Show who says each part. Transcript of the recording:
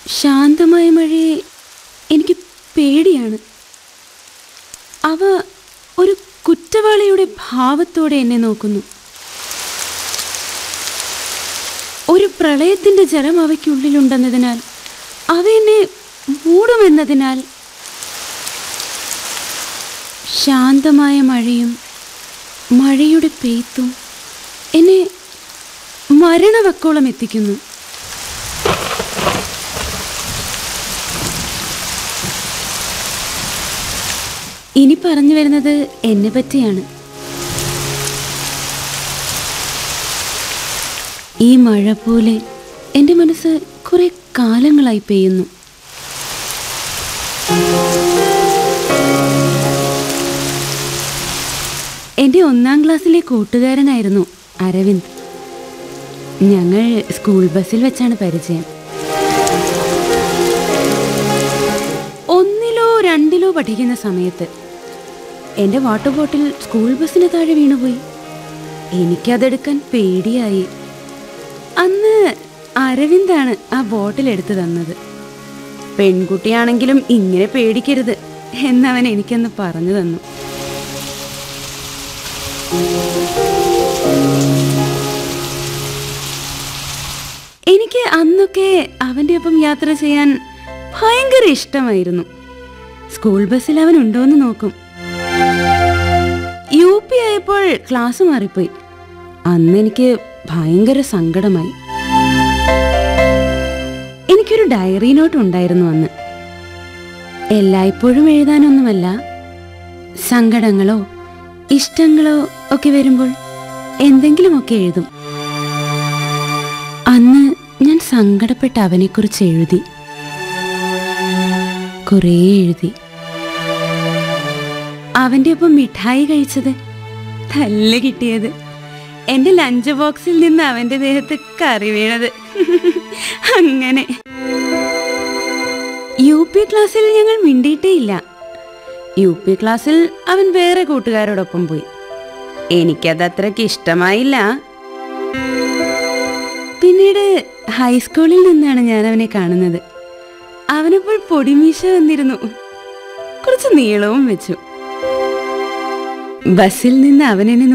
Speaker 1: ശാന്തമായ മഴയെ എനിക്ക് പേടിയാണ് അവ ഒരു കുറ്റവാളിയുടെ ഭാവത്തോടെ എന്നെ നോക്കുന്നു ഒരു പ്രളയത്തിന്റെ ജലം അവയ്ക്കുള്ളിലുണ്ടെന്നതിനാൽ അവ എന്നെ മൂടുമെന്നതിനാൽ ശാന്തമായ മഴയും മഴയുടെ പെയ്ത്തും എന്നെ മരണവക്കോളം എത്തിക്കുന്നു ഇനി പറഞ്ഞു വരുന്നത് എന്നെ പറ്റിയാണ് ഈ മഴ പോലെ എൻ്റെ മനസ്സ് കുറെ കാലങ്ങളായി പെയ്യുന്നു എൻ്റെ ഒന്നാം ക്ലാസ്സിലെ കൂട്ടുകാരനായിരുന്നു അരവിന്ദ് ഞങ്ങൾ സ്കൂൾ ബസ്സിൽ വെച്ചാണ് പരിചയം ഒന്നിലോ രണ്ടിലോ പഠിക്കുന്ന സമയത്ത് എൻ്റെ വാട്ടർ ബോട്ടിൽ സ്കൂൾ ബസ്സിന് താഴെ വീണുപോയി എനിക്കതെടുക്കാൻ പേടിയായി അന്ന് അരവിന്ദാണ് ആ ബോട്ടിൽ എടുത്തു തന്നത് പെൺകുട്ടിയാണെങ്കിലും ഇങ്ങനെ പേടിക്കരുത് എന്നവൻ എനിക്കൊന്ന് പറഞ്ഞു തന്നു എനിക്ക് അന്നൊക്കെ അവൻ്റെ ഒപ്പം യാത്ര ചെയ്യാൻ ഭയങ്കര ഇഷ്ടമായിരുന്നു സ്കൂൾ ബസ്സിൽ അവൻ ഉണ്ടോയെന്ന് നോക്കും യു പി ആയപ്പോൾ ക്ലാസ് മാറിപ്പോയി അന്ന് എനിക്ക് ഭയങ്കര സങ്കടമായി എനിക്കൊരു ഡയറി നോട്ട് ഉണ്ടായിരുന്നു അന്ന് എല്ലായ്പ്പോഴും എഴുതാനൊന്നുമല്ല സങ്കടങ്ങളോ ഇഷ്ടങ്ങളോ ഒക്കെ വരുമ്പോൾ എന്തെങ്കിലുമൊക്കെ എഴുതും അന്ന് ഞാൻ സങ്കടപ്പെട്ട അവനെക്കുറിച്ച് എഴുതി കുറേ എഴുതി അവന്റെ ഒപ്പം മിഠായി കഴിച്ചത് തല്ല് കിട്ടിയത് എന്റെ ലഞ്ച് ബോക്സിൽ നിന്ന് അവന്റെ ദേഹത്ത് കറി വീണത് അങ്ങനെ യു പി ക്ലാസ്സിൽ ഞങ്ങൾ മിണ്ടിയിട്ടേയില്ല യു പി ക്ലാസ്സിൽ അവൻ വേറെ കൂട്ടുകാരോടൊപ്പം പോയി എനിക്കത് അത്രയ്ക്ക് ഇഷ്ടമായില്ല പിന്നീട് ഹൈസ്കൂളിൽ നിന്നാണ് ഞാൻ അവനെ കാണുന്നത് അവനപ്പോൾ പൊടിമീശ വന്നിരുന്നു കുറച്ച് നീളവും വെച്ചു ബസ്സിൽ നിന്ന് അവനെന്നെ